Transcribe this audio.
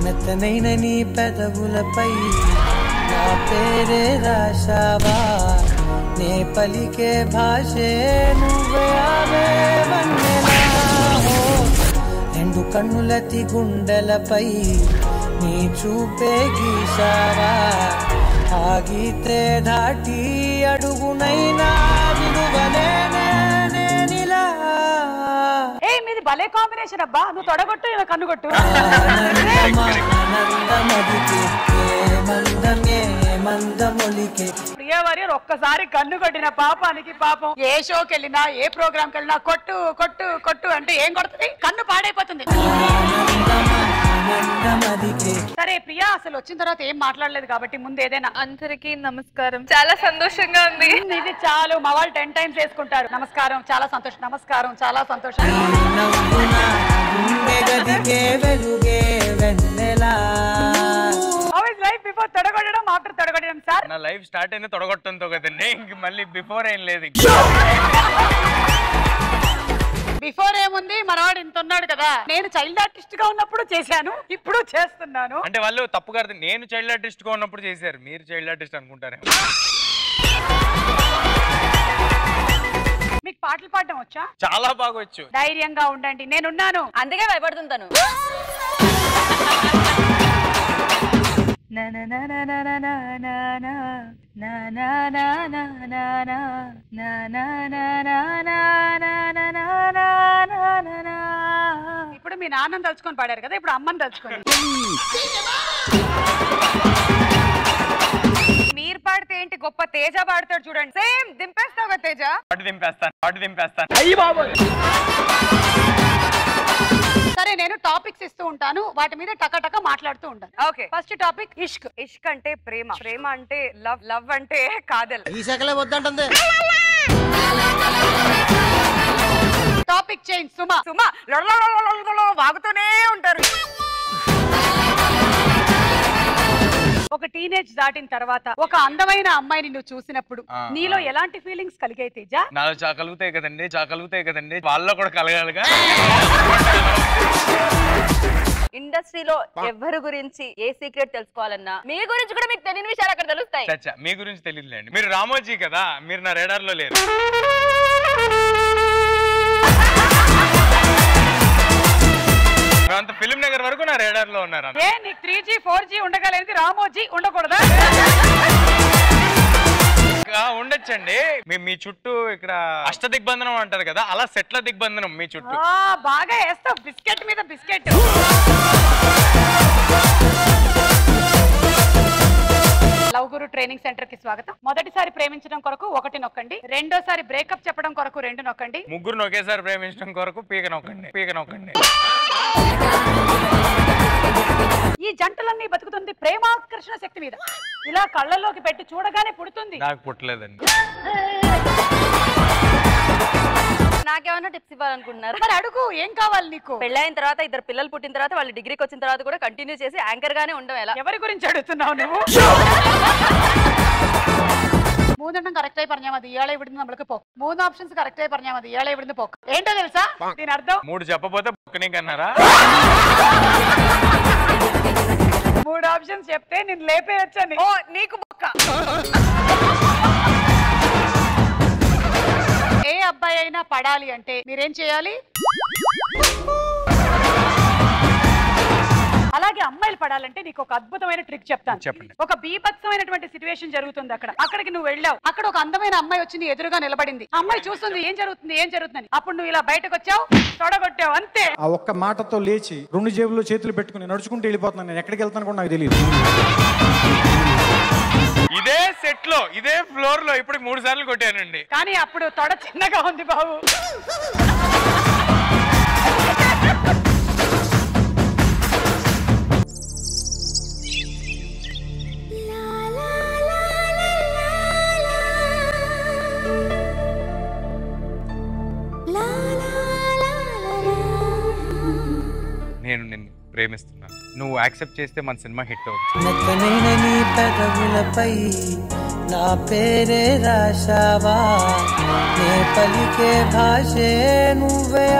మెత్తనైన నీ పెదవులపై నా పేరే రాశావా నే పలికే భాషే నువ్వే ఆవే వన్నెలా ఓ. రెండు కన్నులతి గుండెలపై నీ చూపే గీశావా ఆగితే దాటి అడుగునైనా విలువలేనే నేనిలా ఏ మీది భలే కాంబినేషన్ అబ్బా నువ్వు తొడగొట్టు ఇలా కన్నుగొట్టు ఆనందమానందమదికే ఏ మందమే మందమొలికే ప్రియా వారియర్ ఒక్కసారి కన్ను కొట్టిన పాపానికి పాపం ఏ షోకి వెళ్ళినా ఏ ప్రోగ్రామ్ కి వెళ్ళినా కొట్టు కొట్టు కొట్టు అంటే ఏం కొడుతుంది కన్ను పాడైపోతుంది ఆనందమదికే సరే ప్రియా అసలు వచ్చిన తర్వాత ఏం మాట్లాడలేదు కాబట్టి ముందు ఏదైనా అందరికీ నమస్కారం చాలా సంతోషంగా ఉంది ఉమ్, ఇది చాలు మా వాళ్ళు టెన్ టైమ్స్ వేసుకుంటారు నమస్కారం చాలా సంతోషం నమస్కారం చాలా సంతోషం నవ్వున గుండె గదికే వెలుగే వెన్నెలా లైఫ్ బిఫోర్ తొడగొట్టడం ఆఫ్టర్ తొడగొట్టడం సార్ నా లైఫ్ స్టార్ట్ అయింది తొడగొట్టడంతో కదండి ఇంక మళ్ళీ బిఫోర్ ఏం లేదు ఇంక. బిఫోర్ ఏముంది మనవాడు ఇంత ఉన్నాడు కదా నేను చైల్డ్ ఆర్టిస్ట్ గా ఉన్నప్పుడు చేశాను ఇప్పుడు చేస్తున్నాను అంటే వాళ్ళు తప్పుగా అర్థం నేను చైల్డ్ ఆర్టిస్ట్ గా ఉన్నప్పుడు చేశారు మీరు చైల్డ్ ఆర్టిస్ట్ అనుకుంటారేమో మీకు పాటలు పాడడం వచ్చా చాలా బాగా వచ్చు ధైర్యంగా ఉండండి నేనున్నాను అందుకే భయపడుతుంటాను ఇప్పుడు మీ నాన్నని తలుచుకొని పాడారు కదా ఇప్పుడు అమ్మని తలుచుకొని మీరు పాడితే ఏంటి గొప్ప తేజ పాడతాడు చూడండి సేమ్ దింపేస్తావు కదా తేజ అటు దింపేస్తాను అటు దింపేస్తాను సరే నేను టాపిక్స్ ఇస్తూ ఉంటాను వాటి మీద టక మాట్లాడుతూ ఉంటాను ఓకే ఫస్ట్ టాపిక్ ఇష్క్ ఇష్క్ అంటే ప్రేమ ప్రేమ అంటే లవ్ లవ్ అంటే కాదల్ ఈ శకలే వద్దంటుంది టాపిక్ చేంజ్ సుమా సుమా లొడలొడలొడలొడలొ వాగుతూనే ఉంటారు ఒక టీనేజ్ దాటిన తర్వాత ఒక అందమైన అమ్మాయిని నువ్వు చూసినప్పుడు ఆ, నీలో ఆ. ఎలాంటి ఫీలింగ్స్ కలిగాయి తేజ నాలో చా కలుగుతాయి కదండి చా కలుగుతాయి కదండి వాళ్ళలో కూడా కలగాలిగా ఇండస్ట్రీలో ఎవరి గురించి ఏ సీక్రెట్ తెలుసుకోవాలన్నా మీ గురించి కూడా మీకు తెలియని విషయాలు అక్కడ తెలుస్తాయి చచ్చా మీ గురించి తెలియదులేండి మీరు రామోజీ కదా మీరు నా రేడార్ లో లేరు మేమంత ఫిలిం నగర్ వరకు నా రేడార్ లో ఉన్నారు ఏ నీకు త్రీ జీ ఫోర్ జీ ఉండగలేదు రామోజీ ఉండకూడదా ఇంకా ఉండొచ్చండి మీ మీ చుట్టూ ఇక్కడ అష్ట దిగ్బంధనం అంటారు కదా అలా సెట్ల దిగ్బంధనం మీ చుట్టూ ఆ, బాగా వేస్తావు బిస్కెట్ మీద biscuit love guru training centre కి స్వాగతం మొదటిసారి ప్రేమించడం కొరకు ఒకటి నొక్కండి రెండోసారి బ్రేకప్ చెప్పడం కొరకు రెండు నొక్కండి ముగ్గురు ఒకేసారి ప్రేమించడం కొరకు పీక నొక్కండి పీక నొక్కండి ఈ జంటలన్నీ బతుకుతుంది ప్రేమాకర్షణ శక్తి మీద ఇలా కళ్ళల్లోకి పెట్టి చూడగానే పుడుతుంది నాకు పుట్టలేదండి నాకేమన్నా టిప్స్ ఇవ్వాలనుకుంటున్నారు మరి అడుగు ఏం కావాలి నీకు పెళ్ళైన తర్వాత ఇద్దరు పిల్లలు పుట్టిన తర్వాత వాళ్ళు డిగ్రీకి వచ్చిన తర్వాత కూడా కంటిన్యూ చేసి యాంకర్ గానే ఉండడం ఎలా ఎవరి గురించి అడుగుతున్నావు నువ్వు മൂന്നെണ്ണം കറക്റ്റ് ആയി പറഞ്ഞാൽ മതി ഇയാളെ ഇവിടുന്ന് നമ്മൾക്ക് പോ മൂന്ന് ഓപ്ഷൻസ് കറക്റ്റ് ആയി പറഞ്ഞാൽ മതി ഇയാളെ ഇവിടുന്ന് പോക്ക് ఏంటో తెలుసా దీని అర్థం మూడు చెప్పపోతే బుక్కనీకన్నారా మూడు ఆప్షన్స్ చెప్తే నేను లేపేయచ్చని ఓ నీకు బొక్క ఏ అబ్బాయి అయినా పడాలి అంటే మీరేం చేయాలి అలాగే అమ్మాయిలు పడాలంటే నీకు ఒక అద్భుతమైన ట్రిక్ చెప్తాను చెప్పండి. ఒక బీభత్సమైనటువంటి సిచ్యువేషన్ జరుగుతుంది అక్కడ అక్కడికి నువ్వు వెళ్ళావు అక్కడ ఒక అందమైన అమ్మాయి వచ్చి నీ ఎదురుగా నిలబడింది ఆ అమ్మాయి చూస్తుంది ఏం జరుగుతుంది ఏం జరుగుతుంది అప్పుడు నువ్వు ఇలా బయటకు వచ్చావు తొడగొట్టావు అంతే ఆ ఒక్క మాటతో లేచి రెండు జేబుల్లో చేతులు పెట్టుకుని నడుచుకుంటూ వెళ్ళిపోతున్నాను నేను ఎక్కడికి వెళ్తాను కూడా నాకు తెలియదు ఇదే సెట్ లో ఇదే ఫ్లోర్ లో ఇప్పుడు మూడు సార్లు కొట్టానండి కానీ అప్పుడు తొడ చిన్నగా ఉంది బాబు నేను నిన్ను ప్రేమిస్తున్నాను నువ్వు యాక్సెప్ట్ చేస్తే మన సినిమా హిట్ అవుతుంది మెత్తనైన నీ పెదవులపై నా పేరే రాశావా నే పలికే భాషే నువ్వే